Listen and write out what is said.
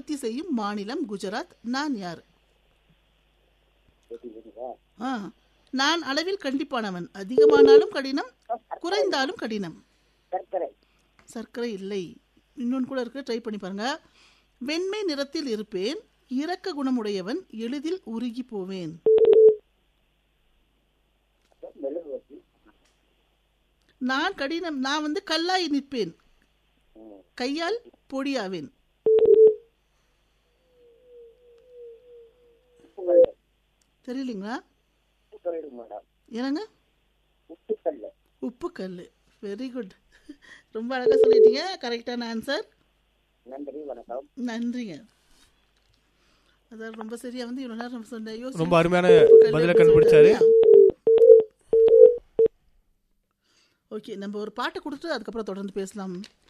உற்பத்தி செய்யும் மாநிலம் குஜராத் நான் யார் கேட்டீங்களா? ஆ நான் அளவில் கண்டிப்பானவன் அதிகமானாலும் கடினம் குறைந்தாலும் கடினம் சர்க்கரை சர்க்கரை இல்லை இன்னொன்று கூட இருக்கு ட்ரை பண்ணி பாருங்க வெண்மை நிறத்தில் இருப்பேன் இரக்க குணமுடையவன் எளிதில் உருகி போவேன் மெழுகுவர்த்தி நான் கடினம் நான் வந்து கல்லாய் நிற்பேன் ம். கையால் பொடியாவேன் உப்புக்கல்ல தெரியலீங்களா உப்பு சொல்லிடுங்க மேடம் என்னங்க உப்புக்கல்ல உப்பு கல் வெரி குட் ரொம்ப அழகாக சொல்லிட்டீங்க கரெக்டான ஆன்சர் நன்றி வணக்கம் நன்றிங்க அதான் ரொம்ப சரியா வந்து இவ்வளோ நேரம் சொன்னேன் யோசிச்சு ரொம்ப அருமையான உப்பு கல்லு பதில அப்படின்னு கண்டுபிடிச்சாரு ஓகே நம்ம ஒரு பாட்டு கொடுத்து அதுக்கப்புறம் தொடர்ந்து பேசலாம்